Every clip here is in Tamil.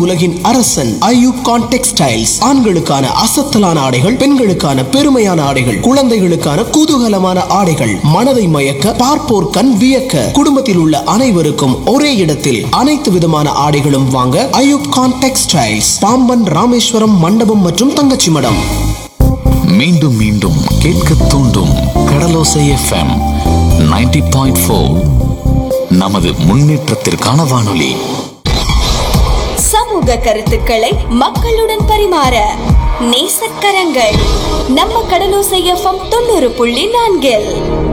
உலகின் அரசன் ஐயூப் கான் டெக்ஸ்டைல்ஸ் ஆண்களுக்கான அசத்தலான ஆடைகள் பெண்களுக்கான பெருமையான ஆடைகள் குழந்தைகளுக்கான குதூகலமான ஆடைகள் மனதை மயக்க பார்ப்போர் கண் வியக்க குடும்பத்தில் உள்ள அனைவருக்கும் ஒரே இடத்தில் அனைத்து விதமான ஆடைகளும் வாங்க ஐயூப் கான் டெக்ஸ்டைல்ஸ் பாம்பன் ராமேஸ்வரம் மண்டபம் மற்றும் தங்கச்சி மடம் மீண்டும் மீண்டும் கேட்க தூண்டும் கடலோசை எஃப்எம் 90.4 பாயிண்ட் நமது முன்னேற்றத்திற்கான வானொலி சமூக கருத்துக்களை மக்களுடன் பரிமாற நேசக்கரங்கள் நம்ம கடலோசை எஃப்எம் தொண்ணூறு புள்ளி நான்கில்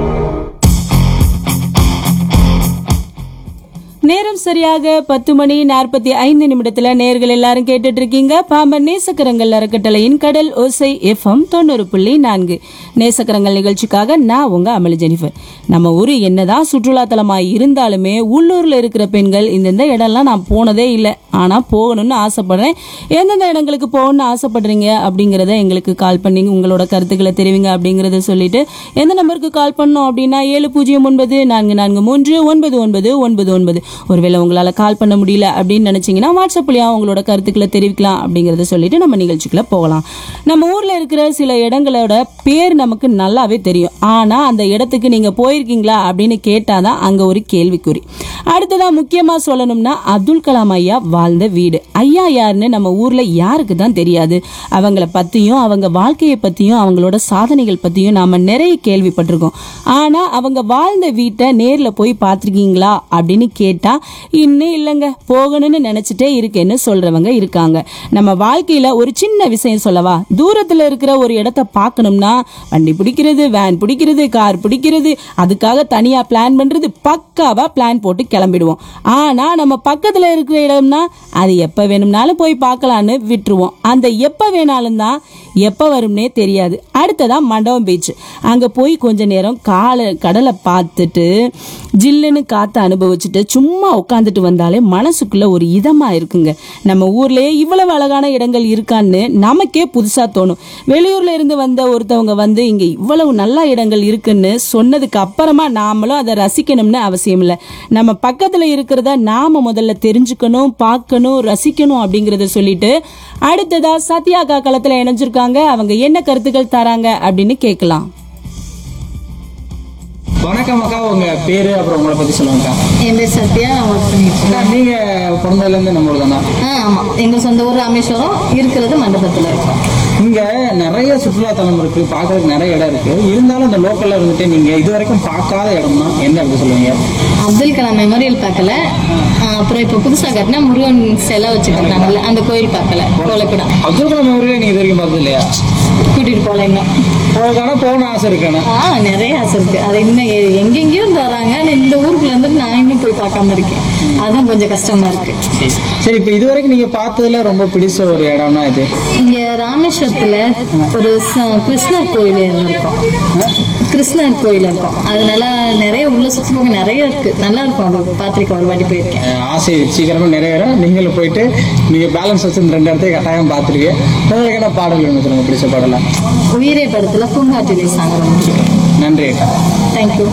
நேரம் சரியாக பத்து மணி நாற்பத்தி ஐந்து நிமிடத்துல நேர்கள் எல்லாரும் கேட்டுட்டு இருக்கீங்க பாம்பன் நேசக்கரங்கள் அறக்கட்டளையின் கடல் ஓசை எஃப்எம் தொண்ணூறு புள்ளி நான்கு நேசக்கரங்கள் நிகழ்ச்சிக்காக நான் உங்க அமளி ஜெனிஃபர் நம்ம ஊரு என்னதான் சுற்றுலா தலமா இருந்தாலுமே உள்ளூர்ல இருக்கிற பெண்கள் இந்தந்த இடம்லாம் நான் போனதே இல்லை ஆனா போகணும்னு ஆசைப்படுறேன் எந்தெந்த இடங்களுக்கு போகணும்னு ஆசைப்படுறீங்க அப்படிங்கறத எங்களுக்கு கால் பண்ணி உங்களோட கருத்துக்களை தெரிவிங்க அப்படிங்கறத சொல்லிட்டு எந்த நம்பருக்கு கால் பண்ணோம் அப்படின்னா ஏழு பூஜ்ஜியம் ஒன்பது நான்கு நான்கு மூன்று ஒன்பது ஒன்பது ஒன்பது ஒன்பது ஒருவேளை உங்களால கால் பண்ண முடியல அப்படின்னு நினைச்சீங்கன்னா வாட்ஸ்அப்லயும் உங்களோட கருத்துக்களை தெரிவிக்கலாம் அப்படிங்கறத சொல்லிட்டு நம்ம நிகழ்ச்சிக்குள்ள போகலாம் நம்ம ஊர்ல இருக்கிற சில இடங்களோட பேர் நமக்கு நல்லாவே தெரியும் ஆனா அந்த இடத்துக்கு நீங்க போயிருக்கீங்களா அப்படின்னு கேட்டாதான் அங்க ஒரு கேள்விக்குறி அடுத்ததா முக்கியமா சொல்லணும்னா அப்துல் கலாம் ஐயா வாழ்ந்த வீடு ஐயா யாருன்னு நம்ம ஊர்ல யாருக்கு தான் தெரியாது அவங்கள பத்தியும் அவங்க வாழ்க்கையை பத்தியும் அவங்களோட சாதனைகள் பத்தியும் நாம நிறைய கேள்விப்பட்டிருக்கோம் ஆனா அவங்க வாழ்ந்த வீட்டை நேர்ல போய் பார்த்திருக்கீங்களா அப்படின்னு கேட்டா இன்னும் இல்லைங்க போகணும்னு நினைச்சிட்டே இருக்கேன்னு சொல்றவங்க இருக்காங்க நம்ம வாழ்க்கையில ஒரு சின்ன விஷயம் சொல்லவா தூரத்துல இருக்கிற ஒரு இடத்த பார்க்கணும்னா வண்டி பிடிக்கிறது வேன் பிடிக்கிறது கார் பிடிக்கிறது அதுக்காக தனியா பிளான் பண்றது பக்காவா பிளான் போட்டு கிளம்பிடுவோம் ஆனா நம்ம பக்கத்துல இருக்கிற இடம்னா அது எப்ப வேணும்னாலும் போய் பார்க்கலான்னு விட்டுருவோம் அந்த எப்ப வேணாலும் தான் எப்ப வரும்னே தெரியாது அடுத்ததா மண்டபம் பீச் அங்க போய் கொஞ்ச நேரம் கால கடலை பார்த்துட்டு ஜில்லுன்னு காத்த அனுபவிச்சுட்டு சும்மா உட்காந்துட்டு வந்தாலே மனசுக்குள்ள ஒரு இதமா இருக்குங்க நம்ம ஊர்லயே இவ்வளவு அழகான இடங்கள் இருக்கான்னு நமக்கே புதுசா தோணும் வெளியூர்ல இருந்து வந்த ஒருத்தவங்க வந்து இங்க இவ்வளவு நல்ல இடங்கள் இருக்குன்னு சொன்னதுக்கு அப்புறமா நாமளும் அதை ரசிக்கணும்னு அவசியம் இல்லை நம்ம பக்கத்துல இருக்கிறத நாம முதல்ல தெரிஞ்சுக்கணும் பார்க்கணும் ரசிக்கணும் அப்படிங்கறத சொல்லிட்டு அடுத்ததா சத்யா அக்கா களத்துல இணைஞ்சிருக்காங்க அவங்க என்ன கருத்துக்கள் தராங்க அப்படின்னு கேட்கலாம் வணக்கம் அக்கா உங்க பேரு அப்புறம் உங்களை பத்தி சொல்லுங்கக்கா என் பேர் சத்யா நான் ஒர்க் பண்ணிட்டு அக்கா, இருக்கேன் நீங்க பிறந்ததுல இருந்து நம்ம ஊர் தானா ஆ ஆமாம் எங்கள் சொந்த ஊர் ராமேஸ்வரம் இருக்கிறது மண்டபத்தில் இருக்கோம் இங்க நிறைய சுற்றுலா தலம் இருக்கு பார்க்கறதுக்கு நிறைய இடம் இருக்கு இருந்தாலும் இந்த லோக்கல்ல இருந்துட்டு நீங்க இது வரைக்கும் பார்க்காத இடம்னா எந்த இடத்துல சொல்லுவீங்க அப்துல் கலாம் மெமோரியல் பார்க்கல ஆ, அப்புறம் இப்போ புதுசாக கட்டினா முருகன் சிலை வச்சுட்டு இருக்காங்கல்ல அந்த கோயில் பார்க்கல கோலக்கூடம் அப்துல் கலாம் மெமோரியல் நீங்க இது வரைக்கும் பார்த்தது இல்லையா கூட்டிகிட்டு போகல இன்னும் போகணும் போகணும் ஆசை இருக்கானே ஆ நிறைய ஆசை இருக்கு அது இன்னும் எ- எங்கெங்கேயோ இருந்து வராங்க ஆனா இந்த ஊருக்குள்ள இருந்துட்டு நான் இன்னும் போய் பார்க்காம இருக்கேன் அதுதான் கொஞ்சம் கஷ்டமா இருக்கு சரி இப்போ இது வரைக்கும் நீங்க பார்த்ததுல ரொம்ப பிடிச்ச ஒரு இடம்னா இது இங்க ராமேஸ்வரத்துல ஒரு ச- கிருஷ்ணர் கோயில் இருக்கும் கிருஷ்ணர் கோயில் இருக்கும் அதனால நிறைய உள்ள சுத்தி போக நிறைய இருக்கு நல்லா இருக்கும் அது பார்த்திருக்கேன் ஒரு வாட்டி போயிருக்கேன் அஹ் ஆசை சீக்கிரமா நிறைவேறும் நீங்களும் போயிட்டு நீங்க பேலன்ஸ் வச்சு இந்த ரெண்டு இடத்தையும் கட்டாயம் பார்த்துருவீங்க உங்களுக்கு என்ன பாடல் வேணும் சொல்லுங்க பிடிச்ச பாடலாம் உயிரே படத்துல பூங்காற்றிலே சாங் ரொம்ப பிடிக்கும் நன்றி அக்கா தேங்க்யூ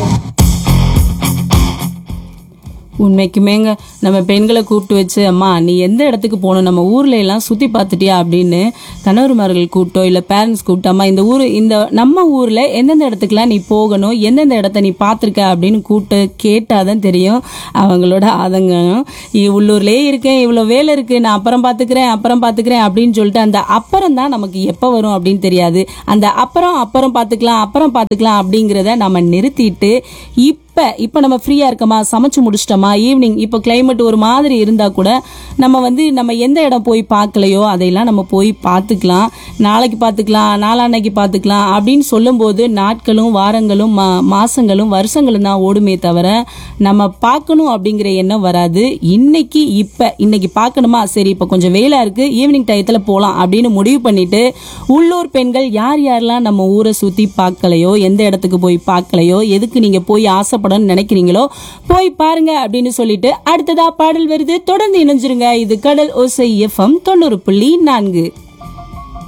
உண்மைக்குமேங்க நம்ம பெண்களை கூப்பிட்டு வச்சு அம்மா நீ எந்த இடத்துக்கு போகணும் நம்ம ஊர்ல எல்லாம் சுத்தி பார்த்துட்டியா அப்படின்னு கணவர்மார்கள் கூப்பிட்டோ இல்ல பேரண்ட்ஸ் கூப்பிட்டோ அம்மா இந்த ஊர் இந்த நம்ம ஊர்ல எந்தெந்த இடத்துக்குலாம் நீ போகணும் எந்தெந்த இடத்த நீ பார்த்துருக்க அப்படின்னு கூப்பிட்டு கேட்டாதான் தெரியும் அவங்களோட ஆதங்கம் இ- உள்ளூர்லயே இருக்கேன் இவ்வளவு வேலை இருக்கு நான் அப்புறம் பாத்துக்கிறேன் அப்புறம் பாத்துக்கிறேன் அப்படின்னு சொல்லிட்டு அந்த அப்புறம் தான் நமக்கு எப்ப வரும் அப்படின்னு தெரியாது அந்த அப்புறம் அப்புறம் பாத்துக்கலாம் அப்புறம் பாத்துக்கலாம் அப்படிங்கிறத நம்ம நிறுத்திட்டு இப்ப இப்ப நம்ம ஃப்ரீயா இருக்கமா சமைச்சு முடிச்சிட்டோமா ஈவினிங் இப்போ கிளைமேட் ஒரு மாதிரி இருந்தா கூட நம்ம வந்து நம்ம எந்த இடம் போய் பார்க்கலையோ அதையெல்லாம் நம்ம போய் பார்த்துக்கலாம் நாளைக்கு பார்த்துக்கலாம் நாளான்னைக்கு பார்த்துக்கலாம் அப்படின்னு சொல்லும்போது நாட்களும் வாரங்களும் மா மாசங்களும் வருஷங்களும் தான் ஓடுமே தவிர நம்ம பார்க்கணும் அப்படிங்கிற எண்ணம் வராது இன்னைக்கு இப்ப இன்னைக்கு பார்க்கணுமா சரி இப்போ கொஞ்சம் வெயிலா இருக்கு ஈவினிங் டயத்துல போகலாம் அப்படின்னு முடிவு பண்ணிட்டு உள்ளூர் பெண்கள் யார் யாரெல்லாம் நம்ம ஊரை சுத்தி பார்க்கலையோ எந்த இடத்துக்கு போய் பார்க்கலையோ எதுக்கு நீங்க போய் ஆசைப்படணும்னு நினைக்கிறீங்களோ போய் பாருங்க அப்படின்னு சொல்லிட்டு அடுத்ததா பாடல் வருது தொடர்ந்து இணைஞ்சிருங்க இது கடல் ஓசை எஃப்எம் தொண்ணூறு புள்ளி நான்கு